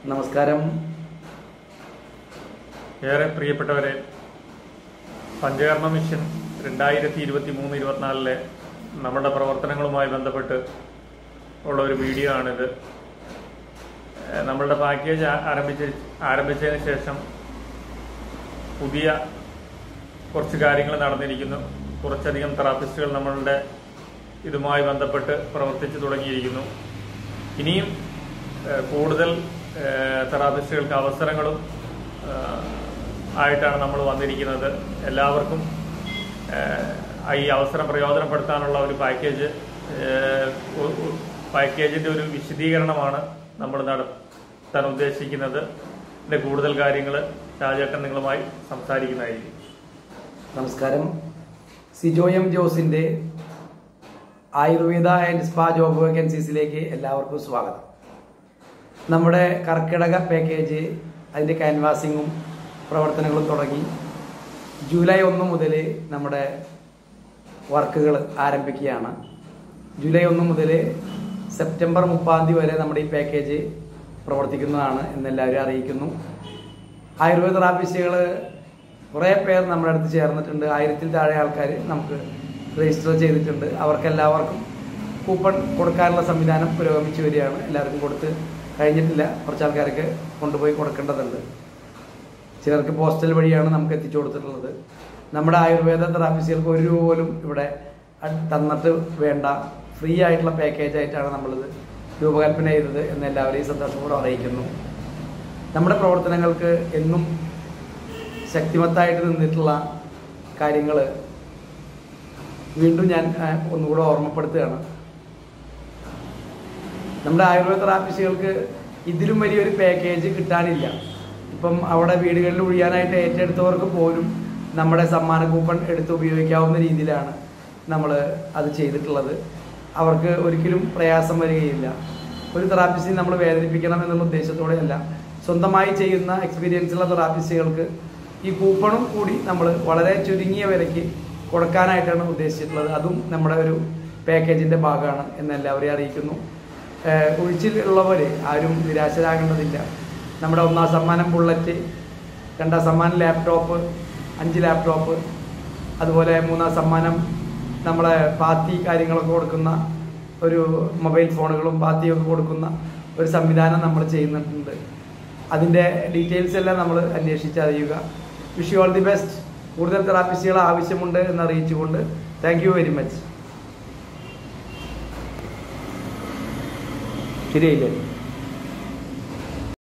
നമസ്കാരം ഏറെ പ്രിയപ്പെട്ടവരെ പഞ്ചകർമ്മ മിഷൻ രണ്ടായിരത്തി ഇരുപത്തി മൂന്ന് ഇരുപത്തിനാലിലെ നമ്മുടെ പ്രവർത്തനങ്ങളുമായി ബന്ധപ്പെട്ട് ഉള്ള ഒരു വീഡിയോ ആണിത് ഏഹ് നമ്മളുടെ പാക്കേജ് ആ- ആരംഭിച്ച ആരംഭിച്ചതിന് ശേഷം പുതിയ കുറച്ച് കാര്യങ്ങൾ നടന്നിരിക്കുന്നു കുറച്ചധികം തെറാപ്പിസ്റ്റുകൾ നമ്മളുടെ ഇതുമായി ബന്ധപ്പെട്ട് പ്രവർത്തിച്ചു തുടങ്ങിയിരിക്കുന്നു ഇനിയും ഏഹ്, കൂടുതൽ ഏഹ്, തെറാപ്പിസ്റ്റുകൾക്ക് അവസരങ്ങളും ഏഹ്, ആയിട്ടാണ് നമ്മൾ വന്നിരിക്കുന്നത് എല്ലാവർക്കും ഏഹ്, ഈ അവസരം പ്രയോജനപ്പെടുത്താനുള്ള ഒരു പാക്കേജ് ഏഹ്, ഒ- ഒ- പാക്കേജിന്റെ ഒരു വിശദീകരണമാണ് നമ്മൾ നടത്താൻ ഉദ്ദേശിക്കുന്നത് ഇതിന്റെ കൂടുതൽ കാര്യങ്ങൾ രാജേട്ടൻ നിങ്ങളുമായി സംസാരിക്കുന്നതായിരിക്കും നമസ്കാരം സിജോ എം ജോസിന്റെ ആയുർവേദ ആൻഡ് സ്പാ ജോബ് വേക്കൻസീസിലേക്ക് എല്ലാവർക്കും സ്വാഗതം നമ്മുടെ കർക്കിടക പാക്കേജ് അതിന്റെ ക്യാൻവാസിങ്ങും പ്രവർത്തനങ്ങളും തുടങ്ങി ജൂലൈ ഒന്ന് മുതൽ നമ്മുടെ വർക്കുകൾ ആരംഭിക്കുകയാണ് ജൂലൈ ഒന്ന് മുതൽ സെപ്റ്റംബർ മുപ്പാം തീയതി വരെ നമ്മുടെ ഈ പാക്കേജ് പ്രവർത്തിക്കുന്നതാണ് എന്നെല്ലാവരും അറിയിക്കുന്നു ആയുർവേദ തെറാപ്പിസ്റ്റുകൾ കുറേ പേർ നമ്മുടെ അടുത്ത് ചേർന്നിട്ടുണ്ട് ആയിരത്തിൽ താഴെ ആൾക്കാർ നമുക്ക് രജിസ്റ്റർ ചെയ്തിട്ടുണ്ട് അവർക്കെല്ലാവർക്കും കൂപ്പൺ കൊടുക്കാനുള്ള സംവിധാനം പുരോഗമിച്ചു വരികയാണ് എല്ലാവർക്കും കൊടുത്ത് കഴിഞ്ഞിട്ടില്ല കുറച്ച് ആൾക്കാർക്ക് കൊണ്ടുപോയി കൊടുക്കേണ്ടതുണ്ട് ചിലർക്ക് പോസ്റ്റൽ വഴിയാണ് നമുക്ക് എത്തിച്ചു കൊടുത്തിട്ടുള്ളത് നമ്മുടെ ആയുർവേദ തെറാപ്പിസ്റ്റുകൾക്ക് ഒരു രൂപ പോലും ഇവിടെ അ- തന്നിട്ട് വേണ്ട ഫ്രീ ആയിട്ടുള്ള പാക്കേജ് ആയിട്ടാണ് നമ്മളിത് രൂപകൽപ്പന ചെയ്തത് എന്ന് എല്ലാവരെയും സന്തോഷപൂർവ്വം അറിയിക്കുന്നു നമ്മുടെ പ്രവർത്തനങ്ങൾക്ക് എന്നും ശക്തിമത്തായിട്ട് നിന്നിട്ടുള്ള കാര്യങ്ങൾ വീണ്ടും ഞാൻ ആ, ഒന്നുകൂടെ ഓർമ്മപ്പെടുത്തുകയാണ് നമ്മുടെ ആയുർവേദ തെറാപ്പിസ്റ്റുകൾക്ക് ഇതിലും വലിയൊരു പാക്കേജ് കിട്ടാനില്ല ഇപ്പം അവിടെ വീടുകളിൽ ഒഴിയാനായിട്ട് ഏറ്റെടുത്തവർക്ക് പോലും നമ്മുടെ സമ്മാന കൂപ്പൺ എടുത്ത് ഉപയോഗിക്കാവുന്ന രീതിയിലാണ് നമ്മൾ അത് ചെയ്തിട്ടുള്ളത് അവർക്ക് ഒരിക്കലും പ്രയാസം വരികയില്ല ഒരു തെറാപ്പിസ്റ്റിനെ നമ്മൾ വേദനിപ്പിക്കണം എന്നുള്ള ഉദ്ദേശത്തോടെയല്ല സ്വന്തമായി ചെയ്യുന്ന എക്സ്പീരിയൻസ് ഉള്ള തെറാപ്പിസ്റ്റുകൾക്ക് ഈ കൂപ്പണും കൂടി നമ്മൾ വളരെ ചുരുങ്ങിയ വിലയ്ക്ക് കൊടുക്കാനായിട്ടാണ് ഉദ്ദേശിച്ചിട്ടുള്ളത് അതും നമ്മുടെ ഒരു പാക്കേജിന്റെ ഭാഗമാണ് എന്ന് എല്ലാവരെയും അറിയിക്കുന്നു ഏഹ് ഒഴിച്ചിൽ ഉള്ളവർ ആരും നിരാശരാകേണ്ടതില്ല നമ്മുടെ ഒന്നാം സമ്മാനം ബുള്ളറ്റ് രണ്ടാം സമ്മാനം ലാപ്ടോപ്പ് അഞ്ച് ലാപ്ടോപ്പ് അതുപോലെ മൂന്നാം സമ്മാനം നമ്മളെ പാത്തി കാര്യങ്ങളൊക്കെ കൊടുക്കുന്ന ഒരു മൊബൈൽ ഫോണുകളും പാത്തിയൊക്കെ കൊടുക്കുന്ന ഒരു സംവിധാനം നമ്മൾ ചെയ്യുന്നുണ്ട് അതിൻ്റെ ഡീറ്റെയിൽസ് എല്ലാം നമ്മൾ അന്വേഷിച്ച് അറിയുക wish you all the best കൂടുതൽ തെറാപ്പിസ്റ്റുകൾ ആവശ്യമുണ്ട് എന്ന് അറിയിച്ചുകൊണ്ട് താങ്ക് യു വെരി മച്ച് ശരിയായില്ലേ